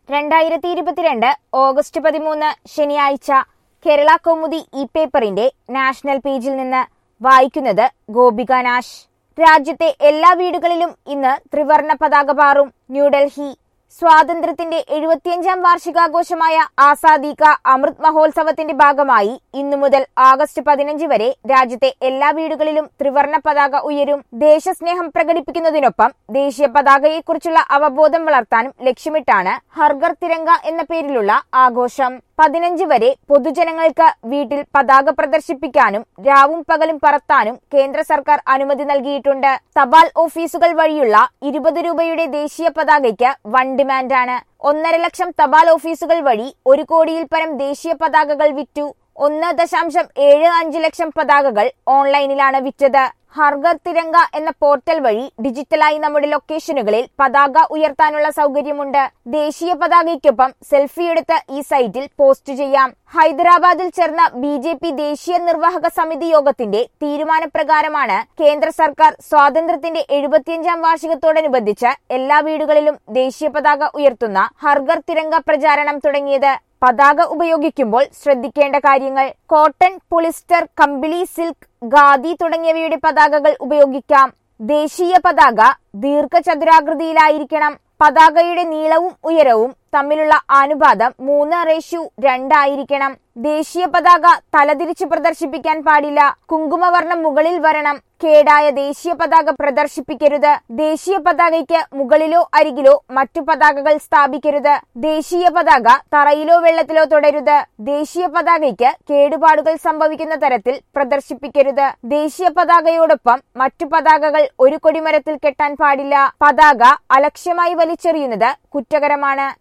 രണ്ടായിരത്തി ഇരുപത്തിരണ്ട് ഓഗസ്റ്റ് പതിമൂന്ന് ശനിയാഴ്ച കേരള കൗമുദി ഇ പേപ്പറിന്റെ നാഷണൽ പേജിൽ നിന്ന് വായിക്കുന്നത് ഗോപിക നാശ് രാജ്യത്തെ എല്ലാ വീടുകളിലും ഇന്ന് ത്രിവർണ പതാക പാറും ന്യൂഡൽഹി സ്വാതന്ത്ര്യത്തിന്റെ എഴുപത്തിയഞ്ചാം വാർഷികാഘോഷമായ ആസാദി കാ അമൃത് മഹോത്സവത്തിന്റെ ഭാഗമായി ഇന്നു മുതൽ ആഗസ്റ്റ് പതിനഞ്ച് വരെ രാജ്യത്തെ എല്ലാ വീടുകളിലും ത്രിവർണ പതാക ഉയരും ദേശസ്നേഹം പ്രകടിപ്പിക്കുന്നതിനൊപ്പം ദേശീയ പതാകയെക്കുറിച്ചുള്ള അവബോധം വളർത്താനും ലക്ഷ്യമിട്ടാണ് ഹർഗർ തിരങ്ക എന്ന പേരിലുള്ള ആഘോഷം പതിനഞ്ച് വരെ പൊതുജനങ്ങൾക്ക് വീട്ടിൽ പതാക പ്രദർശിപ്പിക്കാനും രാവും പകലും പറത്താനും കേന്ദ്ര സർക്കാർ അനുമതി നൽകിയിട്ടുണ്ട് തപാൽ ഓഫീസുകൾ വഴിയുള്ള ഇരുപത് രൂപയുടെ ദേശീയ പതാകയ്ക്ക് വൺ ഡിമാൻഡാണ് ഒന്നര ലക്ഷം തപാൽ ഓഫീസുകൾ വഴി ഒരു കോടിയിൽ പരം ദേശീയ പതാകകൾ വിറ്റു ഒന്ന് ദശാംശം ഏഴ് അഞ്ച് ലക്ഷം പതാകകൾ ഓൺലൈനിലാണ് വിറ്റത് ഹർഗർ തിരങ്ക എന്ന പോർട്ടൽ വഴി ഡിജിറ്റലായി നമ്മുടെ ലൊക്കേഷനുകളിൽ പതാക ഉയർത്താനുള്ള സൗകര്യമുണ്ട് ദേശീയ പതാകയ്ക്കൊപ്പം സെൽഫി എടുത്ത് ഈ സൈറ്റിൽ പോസ്റ്റ് ചെയ്യാം ഹൈദരാബാദിൽ ചേർന്ന ബി ജെ പി ദേശീയ നിർവാഹക സമിതി യോഗത്തിന്റെ തീരുമാനപ്രകാരമാണ് കേന്ദ്ര സർക്കാർ സ്വാതന്ത്ര്യത്തിന്റെ എഴുപത്തിയഞ്ചാം വാർഷികത്തോടനുബന്ധിച്ച് എല്ലാ വീടുകളിലും ദേശീയ പതാക ഉയർത്തുന്ന ഹർഗർ തിരങ്ക പ്രചാരണം തുടങ്ങിയത് പതാക ഉപയോഗിക്കുമ്പോൾ ശ്രദ്ധിക്കേണ്ട കാര്യങ്ങൾ കോട്ടൺ പൊളിസ്റ്റർ കമ്പിളി സിൽക്ക് ഖാദി തുടങ്ങിയവയുടെ പതാകകൾ ഉപയോഗിക്കാം ദേശീയ പതാക ദീർഘചതുരാകൃതിയിലായിരിക്കണം പതാകയുടെ നീളവും ഉയരവും തമ്മിലുള്ള അനുപാതം മൂന്ന് റേഷ്യു രണ്ടായിരിക്കണം ദേശീയ പതാക തലതിരിച്ച് പ്രദർശിപ്പിക്കാൻ പാടില്ല കുങ്കുമവർണ്ണം മുകളിൽ വരണം കേടായ ദേശീയ പതാക പ്രദർശിപ്പിക്കരുത് ദേശീയ പതാകയ്ക്ക് മുകളിലോ അരികിലോ മറ്റു പതാകകൾ സ്ഥാപിക്കരുത് ദേശീയ പതാക തറയിലോ വെള്ളത്തിലോ തുടരുത് ദേശീയ പതാകയ്ക്ക് കേടുപാടുകൾ സംഭവിക്കുന്ന തരത്തിൽ പ്രദർശിപ്പിക്കരുത് ദേശീയ പതാകയോടൊപ്പം മറ്റു പതാകകൾ ഒരു കൊടിമരത്തിൽ കെട്ടാൻ പാടില്ല പതാക അലക്ഷ്യമായി വലിച്ചെറിയുന്നത് കുറ്റകരമാണ്